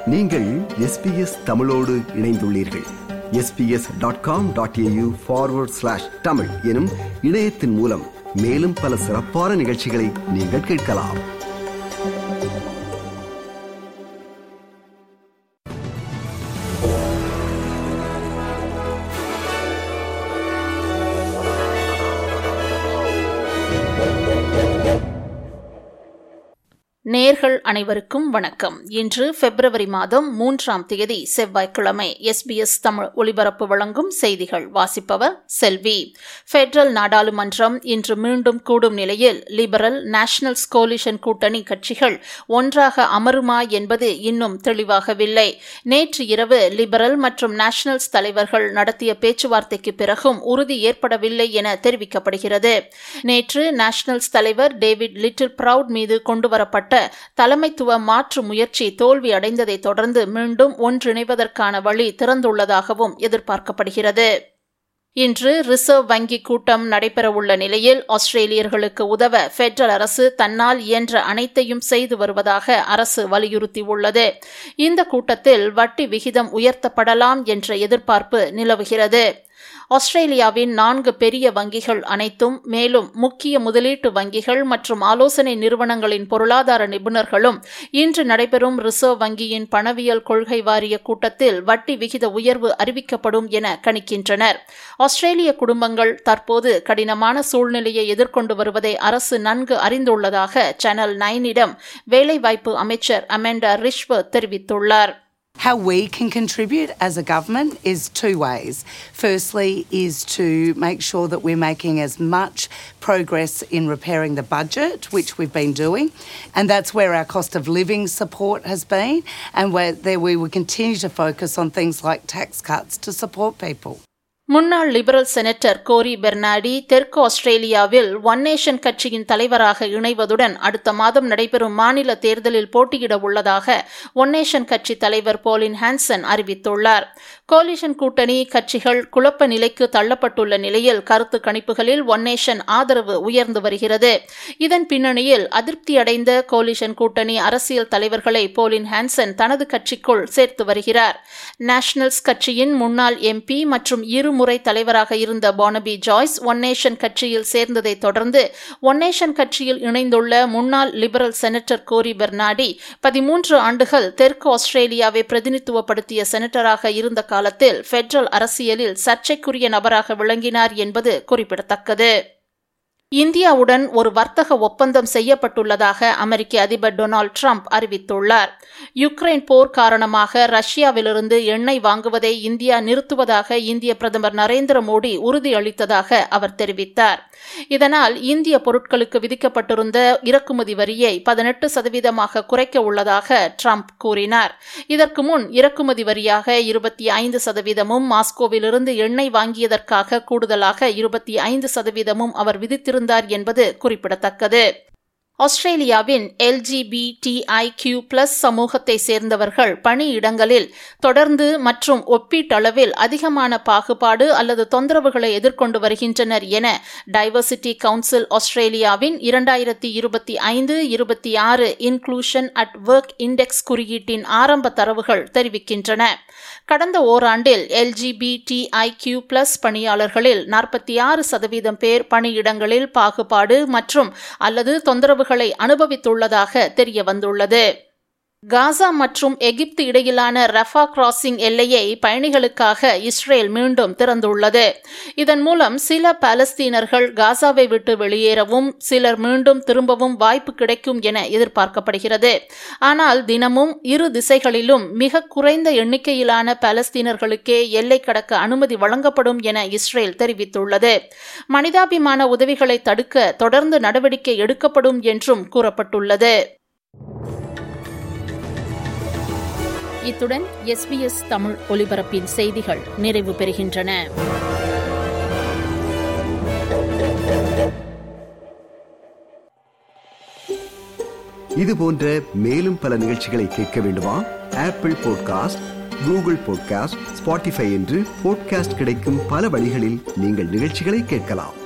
நீங்கள் எஸ்பிஎஸ் தமிழோடு இணைந்துள்ளீர்கள் S B S dot com dot A U forward slash Tamil எனும் இணையத்தின் மூலம் மேலும் பல சிறப்பான நிகழ்ச்சிகளை நீங்கள் கேட்கலாம் நேர்கள் அனைவருக்கும் வணக்கம் இன்று பிப்ரவரி மாதம் மூன்றாம் தேதி செவ்வாய்க்கிழமை எஸ்பிஎஸ் தமிழ் ஒலிபரப்பு வழங்கும் செய்திகள் வாசிப்பவர் செல்வி பெடரல் நாடாளுமன்றம் இன்று மீண்டும் கூடும் நிலையில் லிபரல் நேஷனல் கோலிஷன் கூட்டணி கட்சிகள் ஒன்றாக அமருமா என்பது இன்னும் தெளிவாகவில்லை நேற்று இரவு லிபரல் மற்றும் நேஷனல்ஸ் தலைவர்கள் நடத்திய பேச்சுவார்த்தைக்கு பிறகும் உறுதி ஏற்படவில்லை என தெரிவிக்கப்படுகிறது நேற்று நேஷனல்ஸ் தலைவர் டேவிட் லிட்டில் பிரவுட் மீது கொண்டுவரப்பட்ட தலைமைத்துவ மாற்று முயற்சி தோல்வி அடைந்ததை தொடர்ந்து மீண்டும் ஒன்றிணைவதற்கான வழி திறந்துள்ளதாகவும் எதிர்பார்க்கப்படுகிறது இன்று ரிசர்வ் வங்கி கூட்டம் நடைபெறவுள்ள நிலையில் ஆஸ்திரேலியர்களுக்கு உதவ பெடரல் அரசு தன்னால் இயன்ற அனைத்தையும் செய்து வருவதாக அரசு வலியுறுத்தியுள்ளது இந்த கூட்டத்தில் வட்டி விகிதம் உயர்த்தப்படலாம் என்ற எதிர்பார்ப்பு நிலவுகிறது ஆஸ்திரேலியாவின் நான்கு பெரிய வங்கிகள் அனைத்தும் மேலும் முக்கிய முதலீட்டு வங்கிகள் மற்றும் ஆலோசனை நிறுவனங்களின் பொருளாதார நிபுணர்களும் இன்று நடைபெறும் ரிசர்வ் வங்கியின் பணவியல் கொள்கை வாரிய கூட்டத்தில் வட்டி விகித உயர்வு அறிவிக்கப்படும் என கணிக்கின்றனர் ஆஸ்திரேலிய குடும்பங்கள் தற்போது கடினமான சூழ்நிலையை எதிர்கொண்டு வருவதை அரசு நன்கு அறிந்துள்ளதாக சேனல் நைனிடம் வேலைவாய்ப்பு அமைச்சர் அமெண்டா ரிஷ்வர்த் தெரிவித்துள்ளார் How we can contribute as a government is two ways. Firstly, is to make sure that we're making as much progress in repairing the budget, which we've been doing, and that's where our cost of living support has been, and where there we will continue to focus on things like tax cuts to support people. முன்னாள் Liberal senator Cory Bernardi தெற்கு ஆஸ்திரேலியாவில் one nation கட்சியின் தலைவராக இணைவதுடன் அடுத்த மாதம் நடைபெறும் மாநில தேர்தலில் போட்டியிட உள்ளதாக ஒன் நேஷன் கட்சி தலைவர் போலின் ஹான்சன் அறிவித்துள்ளார் கோலிஷன் கூட்டணி கட்சிகள் குழப்ப நிலைக்கு தள்ளப்பட்டுள்ள நிலையில் கருத்து கணிப்புகளில் ஒன் நேஷன் ஆதரவு உயர்ந்து வருகிறது இதன் பின்னணியில் அதிருப்தியடைந்த கோலிஷன் கூட்டணி அரசியல் தலைவர்களை போலின் ஹான்சன் தனது கட்சிக்குள் சேர்த்து வருகிறார் நேஷனல்ஸ் கட்சியின் முன்னாள் எம்பி மற்றும் இரு முறை தலைவராக இருந்த பானபி ஜாய்ஸ் ஒன் நேஷன் கட்சியில் சேர்ந்ததை தொடர்ந்து ஒன் நேஷன் கட்சியில் இணைந்துள்ள முன்னாள் லிபரல் செனட்டர் கோரி பெர்னாடி பதிமூன்று ஆண்டுகள் தெற்கு ஆஸ்திரேலியாவை பிரதிநிதித்துவப்படுத்திய செனட்டராக இருந்த காலத்தில் பெடரல் அரசியலில் சர்ச்சைக்குரிய நபராக விளங்கினார் என்பது குறிப்பிடத்தக்கது இந்தியாவுடன் ஒரு வர்த்தக ஒப்பந்தம் செய்யப்பட்டுள்ளதாக அமெரிக்க அதிபர் டொனால்டு ட்ரம்ப் அறிவித்துள்ளார் யுக்ரைன் போர் காரணமாக ரஷ்யாவிலிருந்து எண்ணெய் வாங்குவதை இந்தியா நிறுத்துவதாக இந்திய பிரதமர் நரேந்திர மோடி உறுதியளித்ததாக அவர் தெரிவித்தார் இதனால் இந்திய பொருட்களுக்கு விதிக்கப்பட்டிருந்த இறக்குமதி வரியை பதினெட்டு சதவீதமாக குறைக்க உள்ளதாக ட்ரம்ப் கூறினார் இதற்கு முன் இறக்குமதி வரியாக இருபத்தி ஐந்து சதவீதமும் மாஸ்கோவிலிருந்து எண்ணெய் வாங்கியதற்காக கூடுதலாக இருபத்தி ஐந்து சதவீதமும் அவர் விதித்திருந்தார் இருந்தார் என்பது குறிப்பிடத்தக்கது ஆஸ்திரேலியாவின் எல்ஜிபிடிஐக்யூ பிளஸ் சமூகத்தை சேர்ந்தவர்கள் பணியிடங்களில் தொடர்ந்து மற்றும் ஒப்பீட்டளவில் அதிகமான பாகுபாடு அல்லது தொந்தரவுகளை எதிர்கொண்டு வருகின்றனர் என டைவர்சிட்டி கவுன்சில் ஆஸ்திரேலியாவின் இரண்டாயிரத்தி இருபத்தி ஐந்து இருபத்தி ஆறு இன்க்ளூஷன் அட் ஒர்க் இண்டெக்ஸ் குறியீட்டின் ஆரம்ப தரவுகள் தெரிவிக்கின்றன கடந்த ஓராண்டில் எல்ஜிபிடிஐக்யூ பிளஸ் பணியாளர்களில் நாற்பத்தி ஆறு சதவீதம் பேர் பணியிடங்களில் பாகுபாடு மற்றும் அல்லது தொந்தரவுகளை அனுபவித்துள்ளதாக தெரிய வந்துள்ளது காசா மற்றும் எகிப்து இடையிலான ரஃபா கிராசிங் எல்லையை பயணிகளுக்காக இஸ்ரேல் மீண்டும் திறந்துள்ளது இதன் மூலம் சில பாலஸ்தீனர்கள் காசாவை விட்டு வெளியேறவும் சிலர் மீண்டும் திரும்பவும் வாய்ப்பு கிடைக்கும் என எதிர்பார்க்கப்படுகிறது ஆனால் தினமும் இரு திசைகளிலும் மிக குறைந்த எண்ணிக்கையிலான பாலஸ்தீனர்களுக்கே எல்லை கடக்க அனுமதி வழங்கப்படும் என இஸ்ரேல் தெரிவித்துள்ளது மனிதாபிமான உதவிகளை தடுக்க தொடர்ந்து நடவடிக்கை எடுக்கப்படும் என்றும் கூறப்பட்டுள்ளது இத்துடன் எஸ்பிஎஸ் தமிழ் ஒலிபரப்பின் செய்திகள் நிறைவு பெறுகின்றன இது போன்ற மேலும் பல நிகழ்ச்சிகளை கேட்க வேண்டுமா Apple podcast Google podcast Spotify என்று பாட்காஸ்ட் கிடைக்கும் பல வழிகளில் நீங்கள் நிகழ்ச்சிகளை கேட்கலாம்